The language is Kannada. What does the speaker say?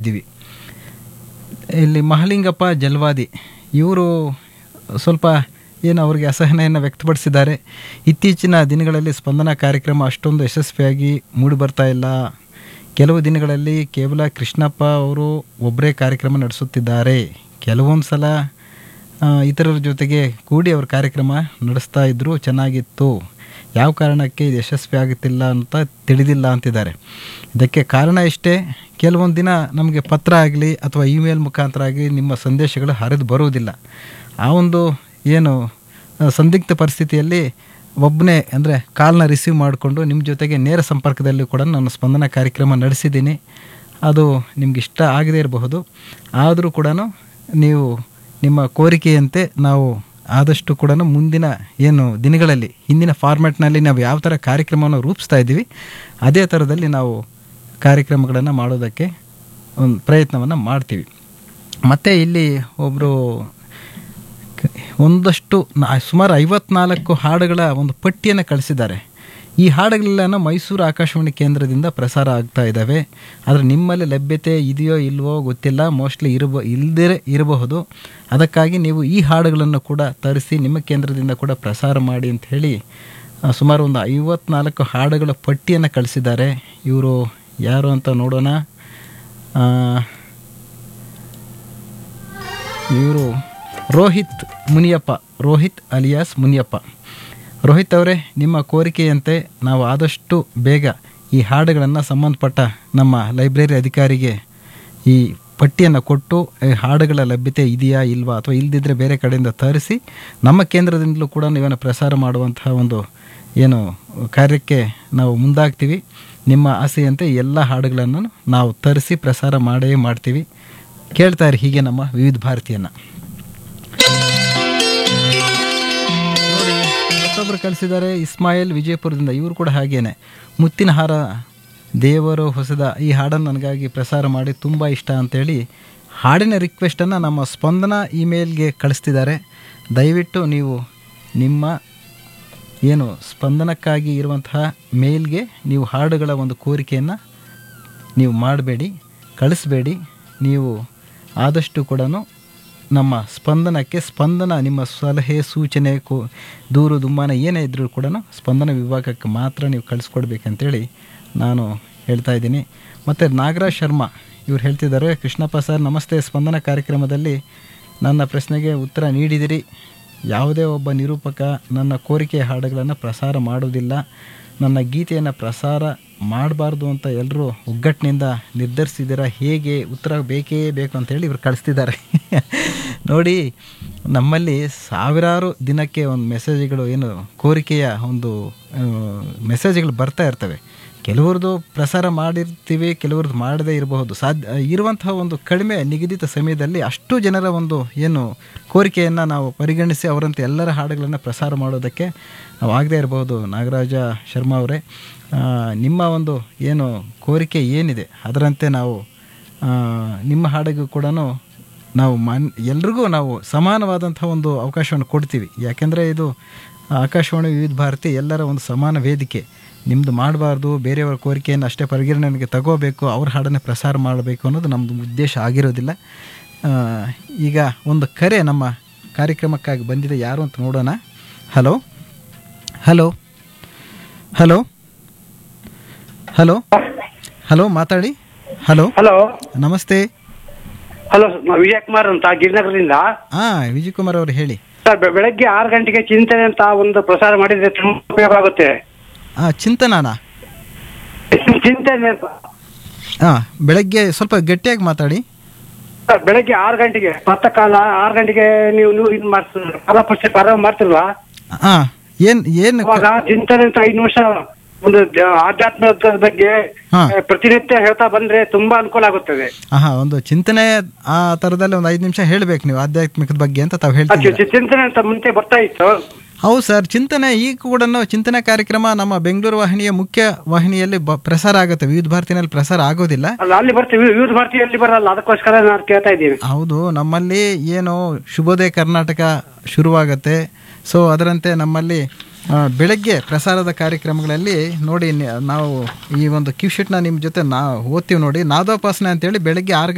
ಇದ್ದೀವಿ ಇಲ್ಲಿ ಮಹಲಿಂಗಪ್ಪ ಜಲ್ವಾದಿ ಇವರು ಸ್ವಲ್ಪ ಏನು ಅವರಿಗೆ ಅಸಹನೆಯನ್ನು ವ್ಯಕ್ತಪಡಿಸಿದ್ದಾರೆ ಇತ್ತೀಚಿನ ದಿನಗಳಲ್ಲಿ ಸ್ಪಂದನ ಕಾರ್ಯಕ್ರಮ ಅಷ್ಟೊಂದು ಯಶಸ್ವಿಯಾಗಿ ಮೂಡಿಬರ್ತಾ ಇಲ್ಲ ಕೆಲವು ದಿನಗಳಲ್ಲಿ ಕೇವಲ ಕೃಷ್ಣಪ್ಪ ಅವರು ಒಬ್ಬರೇ ಕಾರ್ಯಕ್ರಮ ನಡೆಸುತ್ತಿದ್ದಾರೆ ಕೆಲವೊಂದು ಸಲ ಆ, ಇತರರ ಜೊತೆಗೆ ಕೂಡಿ ಅವ್ರ ಕಾರ್ಯಕ್ರಮ ನಡೆಸ್ತಾ ಇದ್ದರೂ ಚೆನ್ನಾಗಿತ್ತು ಯಾವ ಕಾರಣಕ್ಕೆ ಇದು ಯಶಸ್ವಿ ಆಗುತ್ತಿಲ್ಲ ಅಂತ ತಿಳಿದಿಲ್ಲ ಅಂತಿದ್ದಾರೆ ಇದಕ್ಕೆ ಕಾರಣ ಇಷ್ಟೇ ಕೆಲವೊಂದು ದಿನ ನಮಗೆ ಪತ್ರ ಆಗಲಿ ಅಥವಾ ಇಮೇಲ್ ಮುಖಾಂತರ ಆಗಲಿ ನಿಮ್ಮ ಸಂದೇಶಗಳು ಹರಿದು ಬರುವುದಿಲ್ಲ ಆ ಒಂದು ಏನು ಆ, ಸಂದಿಗ್ಧ ಪರಿಸ್ಥಿತಿಯಲ್ಲಿ ಒಬ್ಬನೇ ಅಂದರೆ ಕಾಲ್ನ ರಿಸೀವ್ ಮಾಡಿಕೊಂಡು ನಿಮ್ಮ ಜೊತೆಗೆ ನೇರ ಸಂಪರ್ಕದಲ್ಲಿ ಕೂಡ ನಾನು ಸ್ಪಂದನ ಕಾರ್ಯಕ್ರಮ ನಡೆಸಿದ್ದೀನಿ ಅದು ನಿಮ್ಗೆ ಇಷ್ಟ ಆಗದೇ ಇರಬಹುದು ಆದರೂ ಕೂಡ ನೀವು ನಿಮ್ಮ ಕೋರಿಕೆಯಂತೆ ನಾವು ಆದಷ್ಟು ಕೂಡ ಮುಂದಿನ ಏನು ದಿನಗಳಲ್ಲಿ ಹಿಂದಿನ ಫಾರ್ಮ್ಯಾಟ್ನಲ್ಲಿ ನಾವು ಯಾವ ಥರ ಕಾರ್ಯಕ್ರಮವನ್ನು ರೂಪಿಸ್ತಾ ಇದ್ದೀವಿ ಅದೇ ಥರದಲ್ಲಿ ನಾವು ಕಾರ್ಯಕ್ರಮಗಳನ್ನು ಮಾಡೋದಕ್ಕೆ ಒಂದು ಪ್ರಯತ್ನವನ್ನು ಮಾಡ್ತೀವಿ ಮತ್ತು ಇಲ್ಲಿ ಒಬ್ಬರು ಒಂದಷ್ಟು ನಾ- ಸುಮಾರು ಐವತ್ನಾಲ್ಕು ಹಾಡುಗಳ ಒಂದು ಪಟ್ಟಿಯನ್ನು ಕಳಿಸಿದ್ದಾರೆ ಈ ಹಾಡುಗಳೆಲ್ಲ ಮೈಸೂರು ಆಕಾಶವಾಣಿ ಕೇಂದ್ರದಿಂದ ಪ್ರಸಾರ ಆಗ್ತಾ ಇದ್ದಾವೆ ಆದರೆ ನಿಮ್ಮಲ್ಲಿ ಲಭ್ಯತೆ ಇದೆಯೋ ಇಲ್ವೋ ಗೊತ್ತಿಲ್ಲ ಮೋಸ್ಟ್ಲಿ ಇರಬ ಇಲ್ಲದೇ ಇರಬಹುದು ಅದಕ್ಕಾಗಿ ನೀವು ಈ ಹಾಡುಗಳನ್ನು ಕೂಡ ತರಿಸಿ ನಿಮ್ಮ ಕೇಂದ್ರದಿಂದ ಕೂಡ ಪ್ರಸಾರ ಮಾಡಿ ಅಂತ ಹೇಳಿ ಆ, ಸುಮಾರು ಒಂದು ಐವತ್ನಾಲ್ಕು ಹಾಡುಗಳ ಪಟ್ಟಿಯನ್ನು ಕಳಿಸಿದ್ದಾರೆ ಇವರು ಯಾರು ಅಂತ ನೋಡೋಣ ಆ, ಇವರು ರೋಹಿತ್ ಮುನಿಯಪ್ಪ ರೋಹಿತ್ ಅಲಿಯಾಸ್ ಮುನಿಯಪ್ಪ ರೋಹಿತ್ ಅವರೇ ನಿಮ್ಮ ಕೋರಿಕೆಯಂತೆ ನಾವು ಆದಷ್ಟು ಬೇಗ ಈ ಹಾಡುಗಳನ್ನು ಸಂಬಂಧಪಟ್ಟ ನಮ್ಮ ಲೈಬ್ರರಿ ಅಧಿಕಾರಿಗೆ ಈ ಪಟ್ಟಿಯನ್ನು ಕೊಟ್ಟು ಈ ಹಾಡುಗಳ ಲಭ್ಯತೆ ಇದೆಯಾ ಇಲ್ವಾ ಅಥವಾ ಇಲ್ಲದಿದ್ದರೆ ಬೇರೆ ಕಡೆಯಿಂದ ತರಿಸಿ ನಮ್ಮ ಕೇಂದ್ರದಿಂದಲೂ ಕೂಡ ನೀವನ್ನು ಪ್ರಸಾರ ಮಾಡುವಂತಹ ಒಂದು ಏನು ಕಾರ್ಯಕ್ಕೆ ನಾವು ಮುಂದಾಗ್ತೀವಿ ನಿಮ್ಮ ಆಸೆಯಂತೆ ಎಲ್ಲ ಹಾಡುಗಳನ್ನು ನಾವು ತರಿಸಿ ಪ್ರಸಾರ ಮಾಡೇ ಮಾಡ್ತೀವಿ ಕೇಳ್ತಾ ಇರಿ ಹೀಗೆ ನಮ್ಮ ವಿವಿಧ ಭಾರತಿಯನ್ನು ನೋಡಿ ಮತ್ತೊಬ್ಬರು ಕಳಿಸಿದ್ದಾರೆ ಇಸ್ಮಾಯಿಲ್ ವಿಜಯಪುರದಿಂದ ಇವರು ಕೂಡ ಹಾಗೇನೆ ಮುತ್ತಿನ ಹಾರ ದೇವರು ಹೊಸದ ಈ ಹಾಡನ್ನು ನನಗಾಗಿ ಪ್ರಸಾರ ಮಾಡಿ ತುಂಬ ಇಷ್ಟ ಅಂತೇಳಿ ಹಾಡಿನ ರಿಕ್ವೆಸ್ಟನ್ನು ನಮ್ಮ ಸ್ಪಂದನ ಇಮೇಲ್ಗೆ ಕಳಿಸ್ತಿದ್ದಾರೆ ದಯವಿಟ್ಟು ನೀವು ನಿಮ್ಮ ಏನು ಸ್ಪಂದನಕ್ಕಾಗಿ ಇರುವಂತಹ ಮೇಲ್ಗೆ ನೀವು ಹಾಡುಗಳ ಒಂದು ಕೋರಿಕೆಯನ್ನು ನೀವು ಮಾಡಬೇಡಿ ಕಳಿಸ್ಬೇಡಿ ನೀವು ಆದಷ್ಟು ಕೂಡ ನಮ್ಮ ಸ್ಪಂದನಕ್ಕೆ ಸ್ಪಂದನ ನಿಮ್ಮ ಸಲಹೆ ಸೂಚನೆ ಕೋ ದೂರು ದುಮ್ಮಾನ ಏನೇ ಇದ್ದರೂ ಕೂಡ ಸ್ಪಂದನ ವಿಭಾಗಕ್ಕೆ ಮಾತ್ರ ನೀವು ಕಳಿಸ್ಕೊಡ್ಬೇಕಂತೇಳಿ ನಾನು ಹೇಳ್ತಾ ಇದ್ದೀನಿ ಮತ್ತು ನಾಗರಾಜ್ ಶರ್ಮಾ ಇವ್ರು ಹೇಳ್ತಿದ್ದಾರೆ ಕೃಷ್ಣಪ್ಪ ಸರ್ ನಮಸ್ತೆ ಸ್ಪಂದನ ಕಾರ್ಯಕ್ರಮದಲ್ಲಿ ನನ್ನ ಪ್ರಶ್ನೆಗೆ ಉತ್ತರ ನೀಡಿದಿರಿ ಯಾವುದೇ ಒಬ್ಬ ನಿರೂಪಕ ನನ್ನ ಕೋರಿಕೆಯ ಹಾಡುಗಳನ್ನು ಪ್ರಸಾರ ಮಾಡೋದಿಲ್ಲ ನನ್ನ ಗೀತೆಯನ್ನು ಪ್ರಸಾರ ಮಾಡಬಾರ್ದು ಅಂತ ಎಲ್ಲರೂ ಒಗ್ಗಟ್ಟಿನಿಂದ ನಿರ್ಧರಿಸಿದ್ದೀರಾ ಹೇಗೆ ಉತ್ತರ ಬೇಕೇ ಬೇಕು ಅಂತೇಳಿ ಇವ್ರು ಕಳಿಸ್ತಿದ್ದಾರೆ ನೋಡಿ ನಮ್ಮಲ್ಲಿ ಸಾವಿರಾರು ದಿನಕ್ಕೆ ಒಂದು ಮೆಸೇಜ್ಗಳು ಏನು ಕೋರಿಕೆಯ ಒಂದು ಆ, ಮೆಸೇಜ್ಗಳು ಬರ್ತಾ ಇರ್ತವೆ ಕೆಲವ್ರದ್ದು ಪ್ರಸಾರ ಮಾಡಿರ್ತೀವಿ ಕೆಲವ್ರದ್ದು ಮಾಡದೇ ಇರಬಹುದು ಸಾಧ್ಯ ಇರುವಂತಹ ಒಂದು ಕಡಿಮೆ ನಿಗದಿತ ಸಮಯದಲ್ಲಿ ಅಷ್ಟು ಜನರ ಒಂದು ಏನು ಕೋರಿಕೆಯನ್ನು ನಾವು ಪರಿಗಣಿಸಿ ಅವರಂತೆ ಎಲ್ಲರ ಹಾಡುಗಳನ್ನು ಪ್ರಸಾರ ಮಾಡೋದಕ್ಕೆ ನಾವು ಆಗದೇ ಇರಬಹುದು ನಾಗರಾಜ ಶರ್ಮಾ ಅವರೇ ಆ, ನಿಮ್ಮ ಒಂದು ಏನು ಕೋರಿಕೆ ಏನಿದೆ ಅದರಂತೆ ನಾವು ಆ, ನಿಮ್ಮ ಹಾಡಿಗೂ ಕೂಡ ನಾವು ಮನ್ ಎಲ್ರಿಗೂ ನಾವು ಸಮಾನವಾದಂಥ ಒಂದು ಅವಕಾಶವನ್ನು ಕೊಡ್ತೀವಿ ಯಾಕೆಂದರೆ ಇದು ಆಕಾಶವಾಣಿ ವಿವಿಧ ಭಾರತಿ ಎಲ್ಲರ ಒಂದು ಸಮಾನ ವೇದಿಕೆ ನಿಮ್ಮದು ಮಾಡಬಾರ್ದು ಬೇರೆಯವರ ಕೋರಿಕೆಯನ್ನು ಅಷ್ಟೇ ಪರಿಗಣನೆಗೆ ತಗೋಬೇಕು ಅವ್ರ ಹಾಡನ್ನೇ ಪ್ರಸಾರ ಮಾಡಬೇಕು ಅನ್ನೋದು ನಮ್ಮದು ಉದ್ದೇಶ ಆಗಿರೋದಿಲ್ಲ ಆ, ಈಗ ಒಂದು ಕರೆ ನಮ್ಮ ಕಾರ್ಯಕ್ರಮಕ್ಕಾಗಿ ಬಂದಿದೆ ಯಾರು ಅಂತ ನೋಡೋಣ hello hello hello hello hello ಮಾತಾಡಿ ಹಲೋ ಹಲೋ ನಮಸ್ತೆ ಹಲೋ ವಿಜಯ್ ಕುಮಾರ್ ಅಂತ ಗಿರಿನಗರದಿಂದ ಹಾಂ ವಿಜಯ್ ಕುಮಾರ್ ಅವರು ಹೇಳಿ ಸರ್ ಬೆ- ಬೆಳಗ್ಗೆ ಆರು ಗಂಟೆಗೆ ಚಿಂತನೆ ಅಂತ ಒಂದು ಪ್ರಸಾರ ಮಾಡಿದ್ರೆ ತುಂಬಾ ಉಪಯೋಗ ಆಗುತ್ತೆ ಹಾಂ ಚಿಂತನಾನ ಚಿಂತನೆ ಅಂತ ಹಾಂ ಬೆಳಗ್ಗೆ ಸ್ವಲ್ಪ ಗಟ್ಟಿಯಾಗಿ ಮಾತಾಡಿ ಸರ್ ಬೆಳಗ್ಗೆ ಆರು ಗಂಟೆಗೆ ಕಾಲ ಆರು ಗಂಟೆಗೆ ನೀವು ನೀವು ಇದು ಮಾಡ್ತೀರ ಪರ ಪುಸ್ತಕ ಪರ ಮಾಡ್ತಿಲ್ವಾ ಹಾಂ ಏನು ಏನು ಅವಾಗ ಚಿಂತನೆ ಅಂತ ಐದು ನಿಮಿಷ ಒಂದು ದ- ಆಧ್ಯಾತ್ಮದ ಬಗ್ಗೆ ಹಾ. ಆ, ಪ್ರತಿನಿತ್ಯ ಹೇಳ್ತಾ ಬಂದ್ರೆ ತುಂಬಾ ಅನುಕೂಲ ಆಗುತ್ತದೆ ಹಾಂ ಒಂದು ಚಿಂತನೆ ಆ ಥರದಲ್ಲಿ ಒಂದು ಐದು ನಿಮಿಷ ಹೇಳಬೇಕು ನೀವು ಆಧ್ಯಾತ್ಮಿಕದ ಬಗ್ಗೆ ಅಂತ ತಾವು ಆ ಹೇಳ್ತಿದ್ದೀರಾ ಚಿ- ಚಿಂತನೆ ಅಂತ ಮುಂಚೆ ಬರ್ತಾ ಇತ್ತು ಹೌದು ಸರ್ ಚಿಂತನೆ ಈಗ ಕೂಡ ಚಿಂತನೆ ಕಾರ್ಯಕ್ರಮ ನಮ್ಮ ಬೆಂಗಳೂರು ವಾಹಿನಿಯ ಮುಖ್ಯ ವಾಹಿನಿಯಲ್ಲಿ ಬ ಪ್ರಸಾರ ಆಗುತ್ತೆ ವಿವಿಧ ಭಾರತಿನಲ್ಲಿ ಪ್ರಸಾರ ಆಗೋದಿಲ್ಲ ಅಲ್ಲ ಅಲ್ಲಿ ಬರ್ತೀವಿ ವಿವಿಧ ಭಾರತೀಯಲ್ಲಿ ಬರಲ್ಲ ಅದಕ್ಕೋಸ್ಕರ ನಾನು ಕೇಳ್ತಾ ಇದ್ದೀನಿ ಹೌದು ನಮ್ಮಲ್ಲಿ ಏನು ಶುಭೋದಯ ಕರ್ನಾಟಕ ಶುರುವಾಗತ್ತೆ ಸೊ ಅದರಂತೆ ನಮ್ಮಲ್ಲಿ ಆ, ಬೆಳಗ್ಗೆ ಪ್ರಸಾರದ ಕಾರ್ಯಕ್ರಮಗಳಲ್ಲಿ ನೋಡಿ ನಿ- ನಾವು ಈ ಒಂದು ಕ್ಯೂ ಶೀಟ್ನ ನಿಮ್ಮ ಜೊತೆ ನಾ ಓದ್ತೀವಿ ನೋಡಿ ನಾದೋಪಾಸನೆ ಅಂತೇಳಿ ಬೆಳಗ್ಗೆ ಆರು